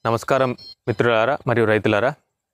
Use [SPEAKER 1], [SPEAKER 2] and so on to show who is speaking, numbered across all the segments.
[SPEAKER 1] నమస్కారం మిత్రులారా మరియు రైతులారా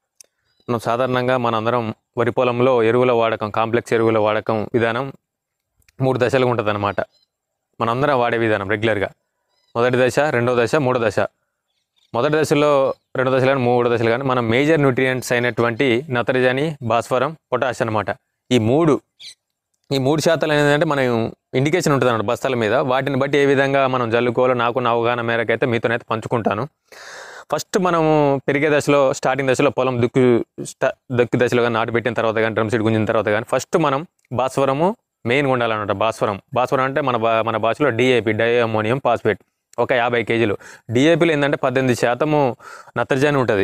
[SPEAKER 1] మనం సాధారణంగా మనందరం వరి పొలంలో ఎరువుల వాడకం కాంప్లెక్స్ ఎరువుల వాడకం విధానం మూడు దశలుగా ఉంటుంది అనమాట మనందరం వాడే విధానం రెగ్యులర్గా మొదటి దశ రెండో దశ మూడో దశ మొదటి దశలో రెండో దశలో కానీ మూడో దశలు కానీ మనం మేజర్ న్యూట్రియంట్స్ అయినటువంటి నత్రజని భాస్వరం పొటాష్ అనమాట ఈ మూడు ఈ మూడు శాతాలు ఏంటంటే మనం ఇండికేషన్ ఉంటుంది అన్నమాట బస్తాల మీద వాటిని బట్టి ఏ విధంగా మనం జల్లుకోవాలో నాకు నా అవగాహన మేరకు అయితే మీతోనైతే పంచుకుంటాను ఫస్ట్ మనము పెరిగే దశలో స్టార్టింగ్ దశలో పొలం దుక్కు స్టా- దుక్కు దశలో కానీ నాటు పెట్టిన తర్వాత కానీ డ్రమ్ సీడ్ గుంజిన తర్వాత కానీ ఫస్ట్ మనం భాస్వరము మెయిన్గా ఉండాలన్నమాట భాస్వరం భాస్వరం అంటే మన భా- మన భాషలో డిఏపి డై అమోనియం ఫాస్ఫేట్ ఒక యాభై కేజీలు డిఏపిలో ఏంటంటే పద్దెనిమిది శాతము నత్రజని ఉంటుంది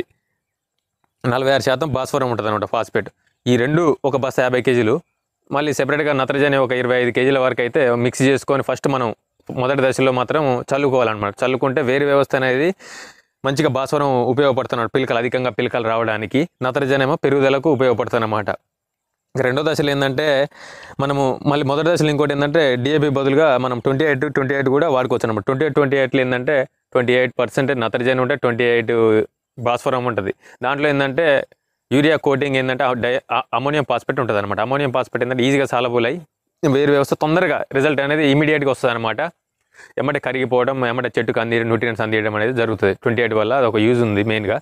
[SPEAKER 1] నలభై ఆరు శాతం భాస్వరం ఉంటుంది అనమాట ఫాస్ఫేట్ ఈ రెండు ఒక బస్తా యాభై కేజీలు మళ్ళీ సెపరేట్గా నత్రజని ఒక ఇరవై ఐదు కేజీల వరకు అయితే మిక్స్ చేసుకొని ఫస్ట్ మనం మొదటి దశలో మాత్రం చల్లుకోవాలన్నమాట చల్లుకుంటే వేరు వ్యవస్థ అనేది మంచిగా భాస్వరం ఉపయోగపడుతున్నాడు పిలకలు అధికంగా పిలకలు రావడానికి నత్రజని ఏమో పెరుగుదలకు ఉపయోగపడుతుందన్నమాట ఇక రెండో దశలో ఏంటంటే మనము మళ్ళీ మొదటి దశలో ఇంకోటి ఏంటంటే డిఏపి బదులుగా మనం ట్వంటీ ఎయిట్ ట్వంటీ ఎయిట్ కూడా వాడుకోవచ్చు అనమాట ట్వంటీ ఎయిట్ ట్వంటీ ఎయిట్లో ఏంటంటే ట్వంటీ ఎయిట్ పర్సెంటేజ్ నత్రజని ఉంటే ట్వంటీ ఎయిట్ భాస్వరం ఉంటుంది దాంట్లో ఏంటంటే యూరియా కోటింగ్ ఏంటంటే ఆ డై ఆ- అమోనియం పాస్పేట్ ఉంటుంది అనమాట అమోనియం పాస్పేట్ ఏంటంటే ఈజీగా సాలబుల్ అయ్యి వేరు వ్యవస్థ తొందరగా రిజల్ట్ అనేది ఇమీడియట్గా వస్తుంది అనమాట ఎమ్మటే కరిగిపోవడం ఎమ్మటే చెట్టుకు అంది న్యూట్రియన్స్ అందియడం అనేది జరుగుతుంది ట్వంటీ ఎయిట్ వల్ల అది ఒక యూజ్ ఉంది మెయిన్గా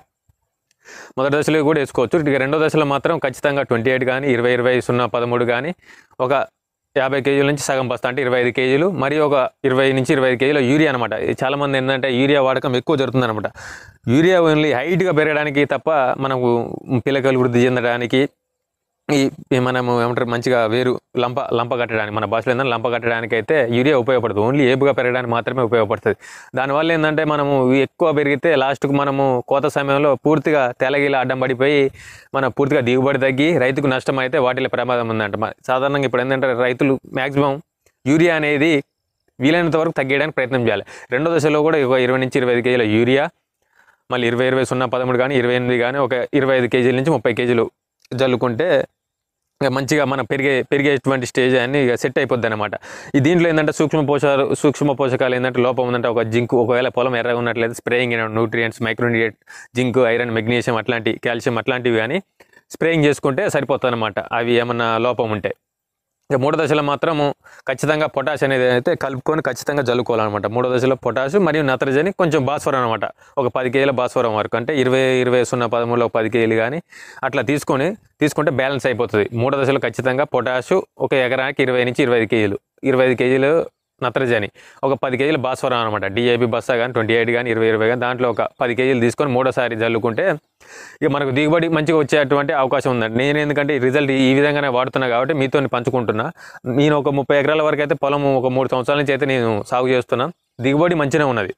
[SPEAKER 1] మొదటి దశలో కూడా వేసుకోవచ్చు ఇక రెండో దశలో మాత్రం ఖచ్చితంగా ట్వంటీ ఎయిట్ కానీ ఇరవై ఇరవై సున్నా పదమూడు కానీ ఒక యాభై కేజీల నుంచి సగం బస్తా అంటే ఇరవై ఐదు కేజీలు మరియు ఒక ఇరవై నుంచి ఇరవై ఐదు కేజీల యూరియా అనమాట చాలామంది ఏంటంటే యూరియా వాడకం ఎక్కువ జరుగుతుంది అనమాట యూరియా ఓన్లీ హైట్గా పెరగడానికి తప్ప మనకు పిల్లకలు వృద్ధి చెందడానికి ఈ ఈ మనము ఏమంటారు మంచిగా వేరు లంప లంప కట్టడానికి మన భాషలో ఏంటంటే లంప కట్టడానికి అయితే యూరియా ఉపయోగపడుతుంది ఓన్లీ ఏపుగా పెరగడానికి మాత్రమే ఉపయోగపడుతుంది దానివల్ల ఏంటంటే మనము ఎక్కువ పెరిగితే లాస్ట్కు మనము కోత సమయంలో పూర్తిగా తెలగిల అడ్డం పడిపోయి మన పూర్తిగా దిగుబడి తగ్గి రైతుకు నష్టం అయితే వాటిలో ప్రమాదం ఉందంట మ- సాధారణంగా ఇప్పుడు ఏంటంటే రైతులు మ్యాక్సిమం యూరియా అనేది వీలైనంత వరకు తగ్గించడానికి ప్రయత్నం చేయాలి రెండో దశలో కూడా ఒక ఇరవై నుంచి ఇరవై ఐదు కేజీల యూరియా మళ్ళీ ఇరవై ఇరవై సున్నా పదమూడు కానీ ఇరవై ఎనిమిది కానీ ఒక ఇరవై ఐదు కేజీల నుంచి ముప్పై కేజీలు జల్లుకుంటే ఇక మంచిగా మనం పెరిగే పెరిగేటువంటి స్టేజ్ అన్ని ఇక సెట్ అయిపోద్ది అనమాట ఈ దీంట్లో ఏంటంటే సూక్ష్మ పోషకాలు సూక్ష్మ పోషకాలు ఏంటంటే లోపం ఉందంటే ఒక జింక్ ఒకవేళ పొలం ఎర్రగా ఉన్నట్లయితే spraying nutrients micronutrient zinc iron magnesium అట్లాంటి కాల్షియం అట్లాంటివి కానీ స్ప్రేయింగ్ చేసుకుంటే సరిపోతుంది అనమాట అవి ఏమన్నా లోపం ఉంటే ఇక మూడో దశలో మాత్రము ఖచ్చితంగా పొటాష్ అనేది అయితే కలుపుకొని ఖచ్చితంగా జల్లుకోవాలన్నమాట మూడో దశలో పొటాష్ మరియు నత్రజని కొంచెం భాస్వరం అనమాట ఒక పది కేజీల భాస్వరం వరకు అంటే ఇరవై ఇరవై సున్నా పదమూడులో ఒక పది కేజీలు కానీ అట్లా తీసుకొని తీసుకుంటే బ్యాలెన్స్ అయిపోతుంది మూడో దశలో ఖచ్చితంగా పొటాషు ఒక ఎకరానికి ఇరవై నుంచి ఇరవై ఐదు కేజీలు ఇరవై ఐదు కేజీలు నత్రజని ఒక పది కేజీలు భాస్వరం అనమాట డిఏబి బస్తా కానీ ట్వంటీ ఎయిట్ కానీ ఇరవై ఇరవై కానీ దాంట్లో ఒక పది కేజీలు తీసుకొని మూడోసారి జల్లుకుంటే ఇక మనకు దిగుబడి మంచిగా వచ్చేటువంటి అవకాశం ఉందండి నేను ఎందుకంటే ఈ రిజల్ట్ ఈ విధంగానే వాడుతున్నా కాబట్టి మీతో పంచుకుంటున్నా నేను ఒక ముప్పై ఎకరాల వరకు అయితే పొలం ఒక మూడు సంవత్సరాల నుంచి అయితే నేను సాగు చేస్తున్నా దిగుబడి మంచిగా ఉన్నది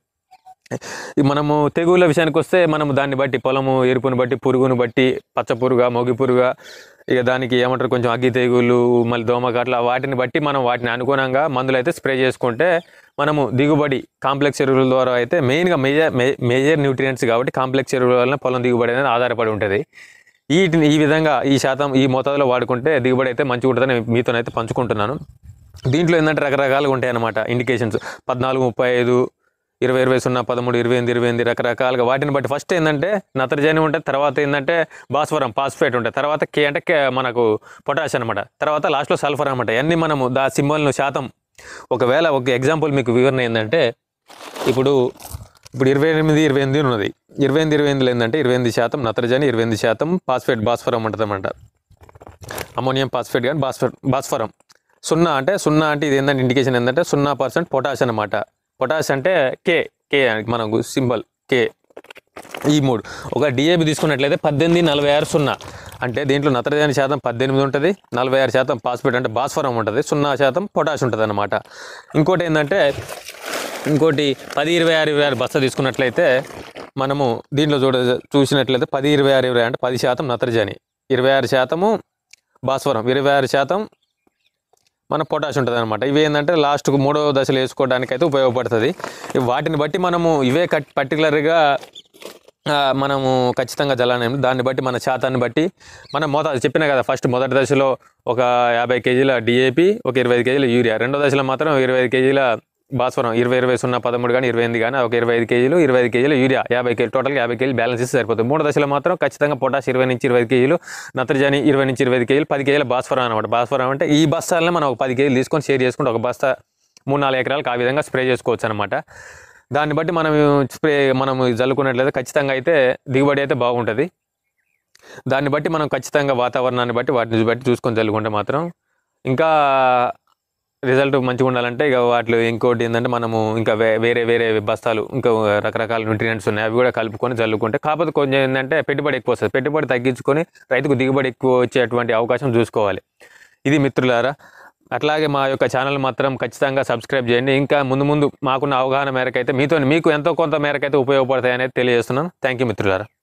[SPEAKER 1] ఈ మనము తెగుళ్ళ విషయానికి వస్తే మనము దాన్ని బట్టి పొలము ఎరుపుని బట్టి పురుగును బట్టి పచ్చ పురుగా మొగి పురుగా ఇక దానికి ఏమంటారు కొంచెం అగ్గి తెగుళ్ళు మళ్ళీ దోమకాట్ల వాటిని బట్టి మనం వాటిని అనుగుణంగా మందులు అయితే స్ప్రే చేసుకుంటే మనము దిగుబడి కాంప్లెక్స్ ఎరువుల ద్వారా అయితే మెయిన్గా మేజర్ మేజర్ న్యూట్రియంట్స్ కాబట్టి కాంప్లెక్స్ ఎరువుల వలన పొలం దిగుబడి అనేది ఆధారపడి ఉంటుంది వీటిని ఈ విధంగా ఈ శాతం ఈ మోతాదులో వాడుకుంటే దిగుబడి అయితే మంచిగా ఉంటుందని మీతోనైతే పంచుకుంటున్నాను దీంట్లో ఏంటంటే రకరకాలుగా ఉంటాయి అన్నమాట ఇండికేషన్స్ పద్నాలుగు ముప్పై ఐదు ఇరవై ఇరవై సున్నా పదమూడు ఇరవై ఎనిమిది ఇరవై ఎనిమిది రకరకాలుగా వాటిని బట్టి ఫస్ట్ ఏంటంటే నత్రజని ఉంటుంది తర్వాత ఏంటంటే భాస్వరం ఫాస్ఫేట్ ఉంటుంది తర్వాత కే అంటే కే మనకు పొటాష్ అనమాట తర్వాత లాస్ట్లో సల్ఫర్ అనమాట ఇవన్నీ మనము దా సింబల్ను శాతం ఒకవేళ ఒక ఎగ్జాంపుల్ మీకు వివరణ ఏంటంటే ఇప్పుడు ఇప్పుడు ఇరవై ఎనిమిది ఇరవై ఎనిమిది ఉన్నది ఇరవై ఎనిమిది ఇరవై ఎనిమిదిలో ఏంటంటే ఇరవై ఎనిమిది శాతం నత్రజని ఇరవై ఎనిమిది శాతం ఫాస్ఫేట్ భాస్వరం ఉంటుంది అనమాట అమోనియం ఫాస్ఫేట్ కానీ భాస్ఫర్ భాస్వరం సున్నా అంటే సున్నా అంటే ఇది ఏంటంటే ఇండికేషన్ ఏంటంటే సున్నా పర్సెంట్ పొటాష్ అనమాట పొటాష్ అంటే కే కే మనకు సింబల్ కే ఈ మూడు ఒక డిఏబి తీసుకున్నట్లయితే పద్దెనిమిది నలభై ఆరు సున్నా అంటే దీంట్లో నత్రజని శాతం పద్దెనిమిది ఉంటుంది నలభై ఆరు శాతం ఫాస్ఫేట్ అంటే భాస్వరం ఉంటుంది సున్నా శాతం పొటాష్ ఉంటుంది అనమాట ఇంకోటి ఏంటంటే ఇంకోటి పది ఇరవై ఆరు ఇరవై ఆరు బస్తా తీసుకున్నట్లయితే మనము దీంట్లో చూడ చూసినట్లయితే పది ఇరవై ఆరు ఇరవై అంటే పది శాతం నత్రజని ఇరవై ఆరు శాతము భాస్వరం ఇరవై ఆరు శాతం మన పొటాష్ ఉంటుంది అనమాట ఇవి ఏంటంటే లాస్ట్కు మూడో దశలు వేసుకోవడానికి అయితే ఉపయోగపడుతుంది ఇవి వాటిని బట్టి మనము ఇవే కట్ పర్టికులర్గా ఆ, మనము ఖచ్చితంగా జలాన్ని దాన్ని బట్టి మన శాతాన్ని బట్టి మనం మోతాదు చెప్పిన కదా ఫస్ట్ మొదటి దశలో ఒక యాభై కేజీల డిఏపి ఒక ఇరవై ఐదు కేజీల యూరియా రెండో దశలో మాత్రం ఇరవై ఐదు కేజీల భాస్వరం ఇరవై ఇరవై సున్నా పదమూడు కానీ ఇరవై ఎనిమిది కానీ ఒక ఇరవై ఐదు కేజీలు ఇరవై ఐదు కేజీలు యూరియా యాభై కేజీలు టోటల్గా యాభై కేజీలు బ్యాలెన్స్ ఇస్తే సరిపోతుంది మూడు దశలో మాత్రం ఖచ్చితంగా పొటాష్ ఇరవై నుంచి ఇరవై ఐదు కేజీలు నత్రజని ఇరవై నుంచి ఇరవై ఐదు కేజీలు పది కేజీల భాస్వరం అనమాట భాస్వరం అంటే ఈ బస్తాలనే మనం ఒక పది కేజీలు తీసుకొని షేర్ చేసుకుంటే ఒక బస్తా మూడు నాలుగు ఎకరాలకు ఆ విధంగా స్ప్రే చేసుకోవచ్చు అనమాట దాన్ని బట్టి మనం స్ప్రే మనం జల్లుకున్నట్లయితే ఖచ్చితంగా అయితే దిగుబడి అయితే బాగుంటుంది దాన్ని బట్టి మనం ఖచ్చితంగా వాతావరణాన్ని బట్టి వాటిని బట్టి చూసుకొని చల్లుకుంటే మాత్రం ఇంకా రిజల్ట్ మంచిగా ఉండాలంటే ఇక వాటిలో ఇంకోటి ఏంటంటే మనము ఇంకా వే- వేరే వేరే బస్తాలు ఇంకా రకరకాల న్యూట్రియంట్స్ ఉన్నాయి అవి కూడా కలుపుకొని చల్లుకుంటే కాకపోతే కొంచెం ఏంటంటే పెట్టుబడి ఎక్కువ వస్తుంది పెట్టుబడి తగ్గించుకొని రైతుకు దిగుబడి ఎక్కువ వచ్చేటువంటి అవకాశం చూసుకోవాలి ఇది మిత్రులారా అట్లాగే మా యొక్క ఛానల్ మాత్రం ఖచ్చితంగా సబ్స్క్రైబ్ చేయండి ఇంకా ముందు ముందు మాకున్న అవగాహన మేరకు అయితే మీతో మీకు ఎంతో కొంత మేరకు అయితే ఉపయోగపడతాయి అనేది తెలియజేస్తున్నాను థ్యాంక్ యూ మిత్రులారా